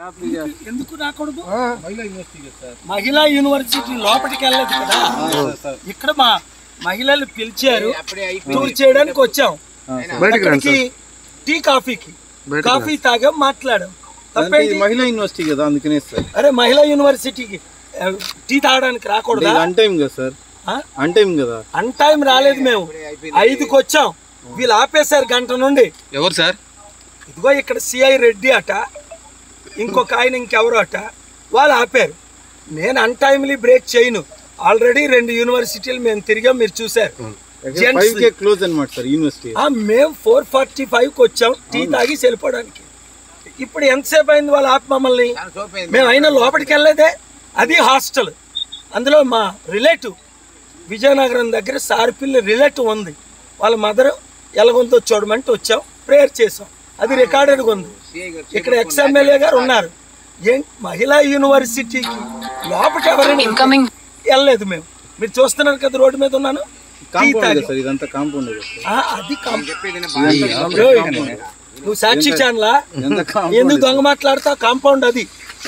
ఎందుకు రాకూడదు మహిళా యూనివర్సిటీ లోపలికి వెళ్ళలేదు కదా ఇక్కడ మా మహిళలు పిలిచారు టూర్ చేయడానికి వచ్చాం అక్కడికి టీ కాఫీకి కాఫీ తాగాం మాట్లాడాం తప్పేంటి మహిళా యూనివర్సిటీ కదా అందుకనే సార్ అరే మహిళా యూనివర్సిటీకి ఆ, టీ తాగడానికి రాకూడదా అన్ టైం కదా సార్ ఆ? అన్ టైం కదా అన్ టైం రాలేదు మేము ఐదుకి వచ్చాం వీళ్ళు ఆపేశారు గంట నుండి ఎవరు సార్ ఇదిగో ఇక్కడ సిఐ రెడ్డి అట ఇంకొక ఆయన ఇంకెవరు అట వాళ్ళు ఆపారు నేను అన్ టైమ్లీ బ్రేక్ చేయను ఆల్రెడీ రెండు యూనివర్సిటీలు మేము తిరిగాం మీరు చూసారు Gents ఫైవ్ కే క్లోజ్ అనమాట సార్ యూనివర్సిటీ ఆ, మేము ఫోర్ ఫార్టీ ఫైవ్కి వచ్చాం టీ తాగి వెళ్ళిపోవడానికి ఇప్పుడు ఎంతసేపు అయింది వాళ్ళ ఆప్ మమ్మల్ని మేము అయినా లోపలికి వెళ్ళలేదే అది హాస్టల్ అందులో మా రిలేటివ్ విజయనగరం దగ్గర సారిపిల్లి రిలేటివ్ ఉంది వాళ్ళ మదర్ ఎలాగుందో చూడమంటే వచ్చాం ప్రేయర్ చేసాం అది రికార్డెడ్గా ఉంది ఇక్కడ ఎక్స్ ఎమ్మెల్యే గారు ఉన్నారు ఏం మహిళా యూనివర్సిటీకి లోపలికి ఎవరైనా Incoming. వెళ్ళలేదు మేము మీరు చూస్తున్నారు కదా రోడ్డు మీద ఉన్నాను టీ కాంపౌండ్ తాగి. కదా సార్ ఇదంతా కాంపౌండ్ కదా సార్ ఆ, అది కాం- ఏయ్, నువ్వు సాక్షి ఛానలా ఇదంతా కాంపౌండ్ ఎందుకు దొంగ మాట్లాడతావు కాంపౌండ్ అది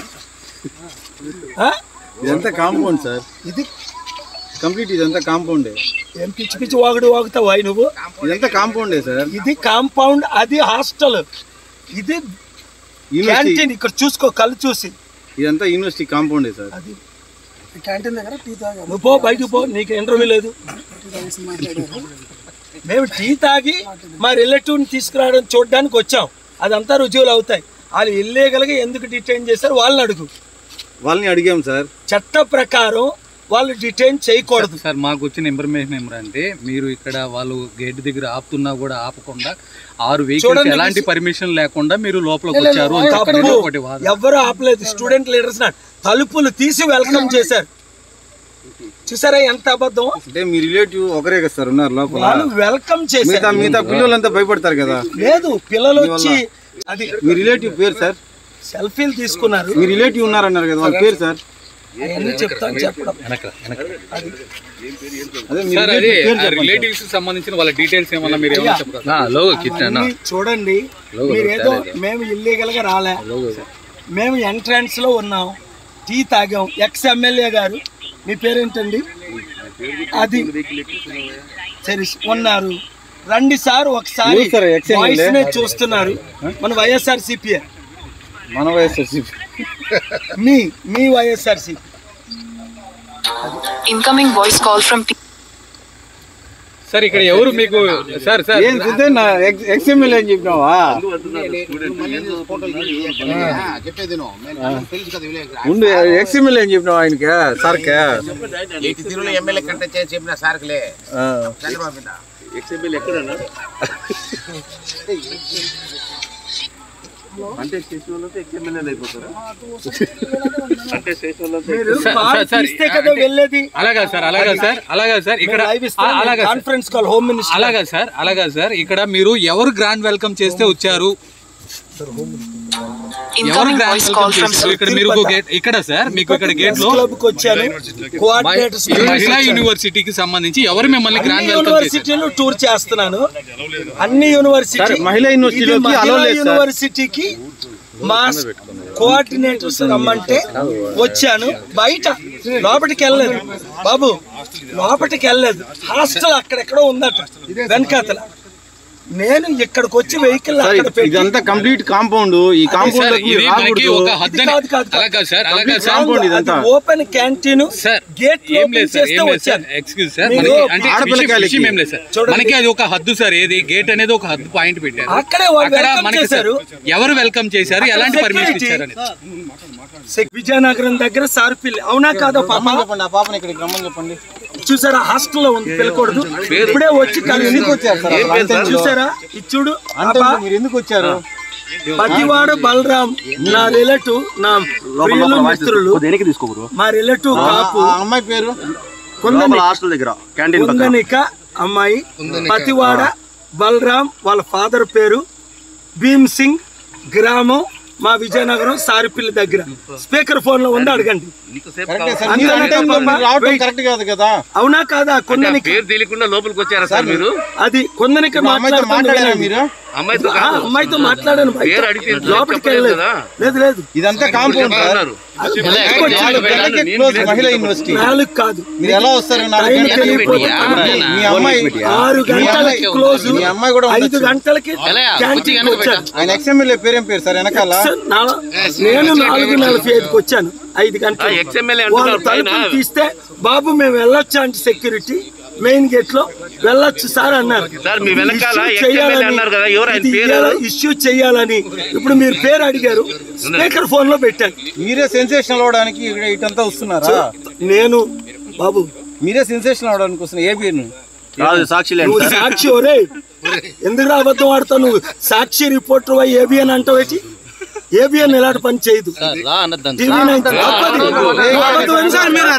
ఆ? ఇదంతా కాంపౌండ్ సార్ ఇది కంప్లీట్ ఇదంతా కాంపౌండే ఏం పిచ్చి పిచ్చి వాగుడు వాగుతావు అయి నువ్వు ఇదంతా కాంపౌండే సార్ ఇది కాంపౌండ్ అది హాస్టల్ ఇది యూనివర్సిటీ క్యాంటీన్ ఇక్కడ చూసుకో కళ్ళు చూసి ఇదంతా యూనివర్సిటీ కాంపౌండే సార్ అది క్యాంటీన్ దగ్గర టీ తాగా నువ్వు పో బయటకు పో నీకు ఇంటర్వ్యూ లేదు మేము టీ తాగి మా రిలేటివ్ని తీసుకురావడం చూడడానికి వచ్చాం అదంతా రుజువులు అవుతాయి వాళ్ళు ఇల్లీగల్గా ఎందుకు డిటైన్ చేశారు వాళ్ళని అడుగు వాళ్ళని అడిగాం సార్ చట్ట ప్రకారం వాళ్ళు డిటైన్ చేయకూడదు సార్ మాకు వచ్చిన ఇన్ఫర్మేషన్ ఏమంటే మీరు ఇక్కడ వాళ్ళు గేట్ దగ్గర ఆపుతున్నా కూడా ఆపకుండా ఆరు వెహికల్స్ చూడండి, ఎలాంటి పర్మిషన్ లేకుండా మీరు లోపలికి వచ్చారు అని చెప్పి తప్పు ఒకటి వాదన. ఎవ్వరు ఆపలేదు స్టూడెంట్ లీడర్స్ తలుపులు తీసి వెల్కమ్ చేశారు చూసారా ఎంత అబద్ధం అంటే మీ రిలేటివ్ ఒకరే కదా సార్ ఉన్నారు లోపల వాళ్ళు వెల్కమ్ మిగతా చేశారు మిగతా పిల్లలంతా భయపడతారు కదా లేదు పిల్లలు వచ్చి అది మీ రిలేటివ్ పేరు సార్ సెల్ఫీలు తీసుకున్నారు మీ రిలేటివ్ ఉన్నారన్నారు కదా వాళ్ళ పేరు సార్ అవన్నీ చెప్తాను చెప్పడం వెనక, వెనక. అదే మీ సార్ అది రిలేటివ్ పేరు చెప్పండి రిలేటివ్స్ సంబంధించిన వాళ్ళ డీటెయిల్స్ ఏమన్నా మీరు ఏమన్నా చెప్పగలరా అవన్నీ చూడండి మీరు ఏదో మేము ఇల్లీగల్ గా రాలే మేము ఎంట్రన్స్ లో ఉన్నాం టీ తాగాం ఎక్స్ ఎమ్మెల్యే గారు మీ పేరేంటండి అది సరే ఉన్నారు రండి సార్ ఒకసారి ఎవరు సార్ ex వాయిస్ MLA? నే చూస్తున్నారు మన వైఎస్ఆర్ సిపిఐ మన వయసు మీ మీ YSR CP Incoming voice call from T. Sir ఇక్కడ ఎవరు మీకు సార్ సార్ ఏం సిద్ధే నా ఎక్స్ఎంఎల్ అని చెప్పినావా ఉండు ఎక్స్ఎంఎల్ అని చెప్పినావా ఆయనకి సార్కే ఎయిటీ తిరుగులు ఎమ్మెల్యే కంటే చేసి చెప్పిన సార్కులే ఆ. చంద్రబాబు బిడ్డ మీరు సార్, కాల్ సార్, సార్, తీస్తే కదా వెళ్ళేది అలాగా సార్ అలాగా సార్ అలాగా సార్ ఇక్కడ లైవ్ ఆ, అలాగా sir. Conference call home minister అలాగా సార్ అలాగా సార్ ఇక్కడ మీరు ఎవరు గ్రాండ్ వెల్కమ్ చేస్తే వచ్చారు ఎవరు Incoming grand voice call welcome from చేస్తారు ఇక్కడ మీరు గేట్ ఇక్కడ సార్ మీకు ఇక్కడ గేట్ లో క్లబ్ కి వచ్చాను కోఆర్డినేటర్స్ ఈ మహిళా యూనివర్సిటీకి సంబంధించి ఎవరు మిమ్మల్ని అన్ని గ్రాండ్ వెల్కమ్ చేశారు యూనివర్సిటీలు టూర్ చేస్తున్నాను అన్ని యూనివర్సిటీ సార్, మహిళా యూనివర్సిటీలోకి ఇది allow మహిళా లేదు సార్. యూనివర్సిటీకి మా కోఆర్డినేటర్స్ రమ్మంటే వచ్చాను బయట లోపలికి వెళ్ళలేదు బాబు లోపలికి వెళ్ళలేదు హాస్టల్ అక్కడెక్కడో ఉందట వెనకాతల నేను ఇక్కడికి వచ్చి వెహికల్ సార్ అక్కడ పెట్టి ఇదంతా కంప్లీట్ కాంపౌండ్ ఈ సార్, కాంపౌండ్ ఇది మనకి ఒక హద్దు ఇది కాదు, కాదు, కాదు. అలాగా సార్ అలాగా సార్ కాంపౌండ్ ఇదంతా. ఓపెన్ క్యాంటీన్ సార్ గేట్ ఏం లేదు సార్ ఏం లేదు సార్ వచ్చాను ఎక్స్క్యూజ్ సార్ మీరు మనకి అంటే ఆడపిల్లకి విషయం- విషయం ఏం లేదు సార్ చూడండి. మనకి అది ఒక హద్దు సార్ ఏది గేట్ అనేది ఒక హద్దు పాయింట్ పెట్టారు అక్కడే వాళ్ళు అక్కడ welcome మనకి సార్ చేశారు. ఎవరు వెల్కమ్ చేశారు ఎలాంటి పర్మిషన్ security. ఇచ్చారు అనేది విజయనగరం దగ్గర సార్పిల్లి అవునా కాదా పాప చెప్పండి ఆ పాపని ఇక్కడికి రమ్మని చెప్పండి చూసారా హాస్టల్లో ఉంది పిల్లకూడదు ఇప్పుడే వచ్చి కలిసి ఎందుకు వచ్చారు సార్ అసలు అంటే చూసారా ఇచ్చుడు అంటే మీరు ఎందుకు వచ్చారు పతివాడ బలరాం నా రిలేటివ్ నా ప్రియులు మిత్రులు మా రిలేటివ్ కాపు ఆ అమ్మాయి పేరు కొందని హాస్టల్ దగ్గర క్యాంటీన్ కొందనిక అమ్మాయి పతివాడ బలరాం వాళ్ళ ఫాదర్ పేరు భీమ్ సింగ్ గ్రామం మా విజయనగరం సారిపిల్లి దగ్గర స్పీకర్ ఫోన్ లో ఉంది అడగండి కరెక్టే సార్ అంతే మీరు అంటే అంటే పాప, మీరు రావటం wait. కరెక్ట్ కాదు కదా అవునా కాదా కొందనికి పేరు తెలియకుండా లోపలికి వచ్చారా సార్ మీరు అది కొందనికి ఇప్పుడు అమ్మాయితో మాట్లాడారా మీరు అమ్మాయితో ఆ, అమ్మాయితో మాట్లాడాను బయట. పేరు అడిగితే ఎందుకు లోపలికి చెప్పలేదు వెళ్ళలేదు కదా? లేదు లేదు ఇదంతా కాంపౌండ్ సార్ అన్నారు నాలుగు గంటలకే క్లోజ్ మహిళా యూనివర్సిటీ నాలుగు కాదు మీరు ఎలా వస్తారు నాలుగు టైం గంటలకి తెలియకపోతే మీ అమ్మాయి ఆరు గంటలకి అమ్మాయి- క్లోజ్ మీ అమ్మాయి కూడా ఐదు ఉండొచ్చు. గంటలకి క్యాంటీన్ వచ్చాను ఆయన ఎక్స్ఎమ్మెల్యే పేరేం పేరు సార్ వెనకాల సార్, నా- నేను నాలుగు నలభై ఐదుకి వచ్చాను ఐదు గంటలు ఆ, XMLA వాళ్ళు అంటున్నారు పైన. తలుపులు తీస్తే బాబు మేము వెళ్ళొచ్చా అంటే సెక్యూరిటీ మెయిన్ గేట్ లో వెళ్ళొచ్చు సార్ అన్నారు సార్, మీ వెనకాల ఇష్యూ XMLA చేయాలని, అన్నారు కదా, ఎవరు ఆయన ఇది పేరు? ఇయ్యాల- ఇష్యూ చేయాలని ఇప్పుడు మీరు పేరు అడిగారు స్పీకర్ ఫోన్ లో పెట్టాను మీరే సెన్సేషన్ అవడానికి ఇక్కడ ఇటంతా వస్తున్నారా నేను బాబు మీరే సెన్సేషన్ అవడానికి వస్తున్నారు ఏబిఎన్ నువ్వు సాక్షి ఒరే ఎందుకు అబద్ధం ఆడతావు నువ్వు సాక్షి రిపోర్టర్ వై ఏబిఎన్ అంటావు ఏంటి ఏబిఎన్ ఇలాంటి పని చేయదు టీవీ నైన్ తప్పది. అబద్ధం ఎందుకు?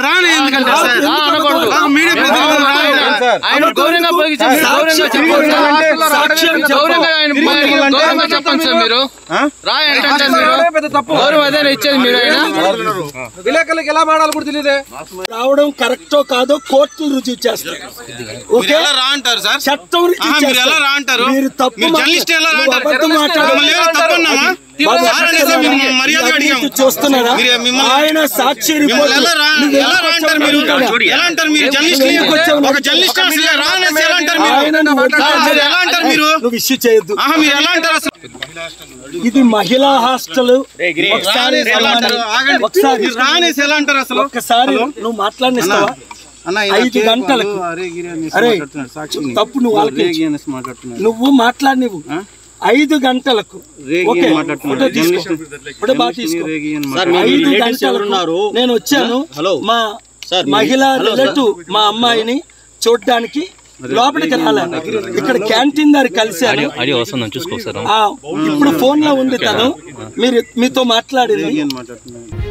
సార్ ఆయన గౌరవంగా పోగించండి, సాక్షి గౌరవంగా చెప్పండి. చెప్పండి. సాక్షి అని గౌరవంగా ఆయన చెప్పండి. గౌరవంగా చెప్పండి సార్ మీరు ఆ? రా అంటే మీరు గౌరవం అదే ఇచ్చేది మీరు ఆయన విలేకరులకు ఎలా మాడాలి కూడా తెలియదే రావడం కరెక్టో కాదో కోర్టులు రుజువు చేస్తారు ఓకే ఎలా రా అంటారు సార్ చట్టం రుజువు ఆహా, మీరు చేస్తారు. ఎలా రా అంటారు? మీరు తప్పు మీరు మాట్లా- జర్నలిస్ట్ ఎలా రా నువ్వు అంటారు? అబద్ధం మాట్లాడావు. మమ్మల్ని ఏమైనా తప్పన్నామా? బాబు, సార్ అనేసి మేము మర్యాదగా మీరు అడిగాము. చూస్తున్నారా మీరు- మిమ్మల్ని- ఆయన సాక్షి రిపోర్ట్ మిమ్మల్ని ఎలా రా ఎలా రా అంటారు మీరు ఎలా అంటారు మీరు జర్నలిస్ట్ ఎందుకు వచ్చావు? ఒక జర్నలిస్ట్ అసలు రా అనేసి ఎలా అంటారు మీరు ఆయన నువ్వు సార్, మీరు ఎలా అంటారు మీరు నువ్వు ఇష్యూ చేయొద్దు ఆహా మీరు ఎలా అంటారు అసలు ఇది మహిళా హాస్టల్ ఒకసారి రానేసి ఎలా అంటారు ఆగండి ఒకసారి మీరు రానేసి ఎలా అంటారు అసలు ఒక్కసారి నువ్వు మాట్లాడిస్తావా అన్న ఐదు గంటలకు అరే గిరి అనేసి అరే మాట్లాడుతున్నాడు సాక్షిని. తప్పు నువ్వు వాళ్ళకి రేగి అనేసి మాట్లాడుతున్నాడు నువ్వు మాట్లాడి నువ్వు ఐదు గంటలకు రేగి ఓకే అని మాట్లాడుతున్నాడు. ఫోటో తీసుకో జర్నలిస్ట్- ఫోటో బాగా తీసుకో రేగి అని ఐదు గంటలకు నేను వచ్చాను మా మహిళా రిలేటివ్ మా అమ్మాయిని చూడడానికి లోపలికి రాలేదు ఇక్కడ క్యాంటీన్ దగ్గర కలిశాను ఆ, ఇప్పుడు ఫోన్ లో ఉంది తను మీరు మీతో మాట్లాడింది మాట్లాడుతున్నాడు